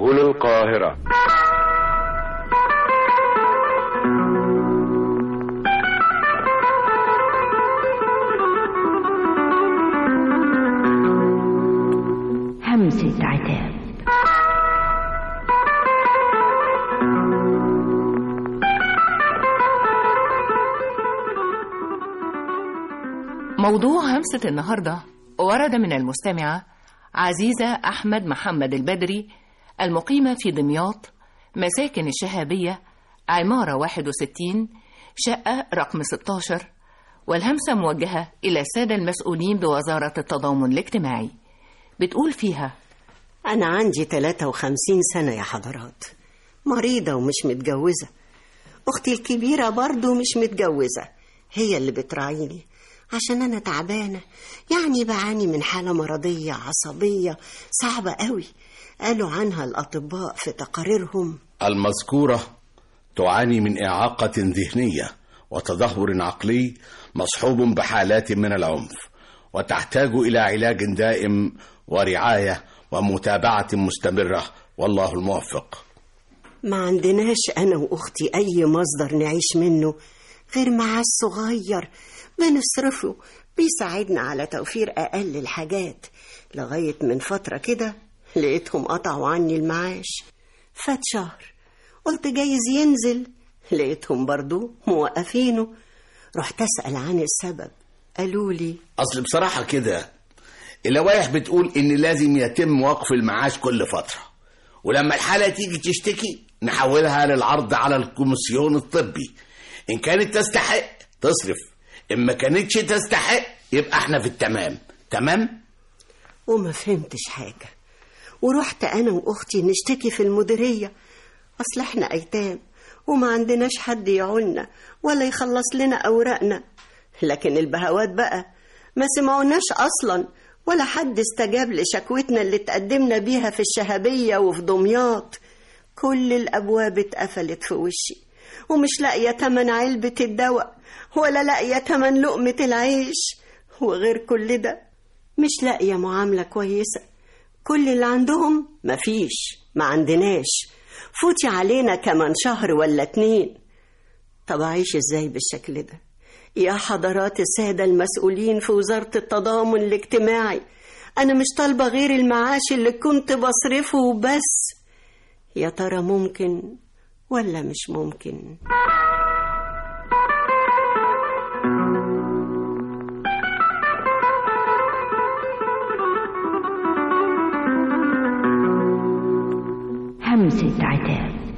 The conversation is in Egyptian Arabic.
سبل القاهرة همسة عتاب موضوع همسة النهاردة ورد من المستمعة عزيزة أحمد محمد البدري المقيمة في دمياط مساكن الشهابية عمارة 61 شقة رقم 16 والهمسة موجهة إلى السادة المسؤولين بوزارة التضامن الاجتماعي بتقول فيها أنا عندي 53 سنة يا حضرات مريضة ومش متجوزة أختي الكبيرة برضو مش متجوزة هي اللي بتراعيني عشان أنا تعبانة يعني بعاني من حالة مرضية عصبية صعبة قوي قالوا عنها الأطباء في تقاريرهم المذكورة تعاني من إعاقة ذهنية وتدهور عقلي مصحوب بحالات من العنف وتحتاج إلى علاج دائم ورعاية ومتابعة مستمرة والله الموفق ما عندناش أنا وأختي أي مصدر نعيش منه غير معاه الصغير بنصرفه بيساعدنا على توفير أقل الحاجات لغاية من فترة كده لقيتهم قطعوا عني المعاش فات شهر قلت جايز ينزل لقيتهم برضو موقفينه رحت أسأل عن السبب قالوا لي أصل بصراحة كده اللوائح بتقول إن لازم يتم وقف المعاش كل فترة ولما الحالة تيجي تشتكي نحولها للعرض على الكوميسيون الطبي إن كانت تستحق تصرف إن ما كانتش تستحق يبقى احنا في التمام تمام؟ وما فهمتش حاجة ورحت أنا وأختي نشتكي في المديرية أصل احنا أيتام وما عندناش حد يعولنا ولا يخلص لنا أوراقنا لكن البهوات بقى ما سمعوناش أصلا ولا حد استجاب لشكوتنا اللي تقدمنا بيها في الشهبية وفي دمياط كل الأبواب اتقفلت في وشي ومش لاقية تمن علبة الدواء ولا لاقية تمن لقمة العيش وغير كل ده مش لاقية معاملة كويسة كل اللي عندهم مفيش ما عندناش فوتي علينا كمان شهر ولا اتنين طب أعيش إزاي بالشكل ده يا حضرات السادة المسؤولين في وزارة التضامن الاجتماعي أنا مش طالبة غير المعاش اللي كنت بصرفه وبس يا ترى ممكن ولا مش ممكن همسة عتاب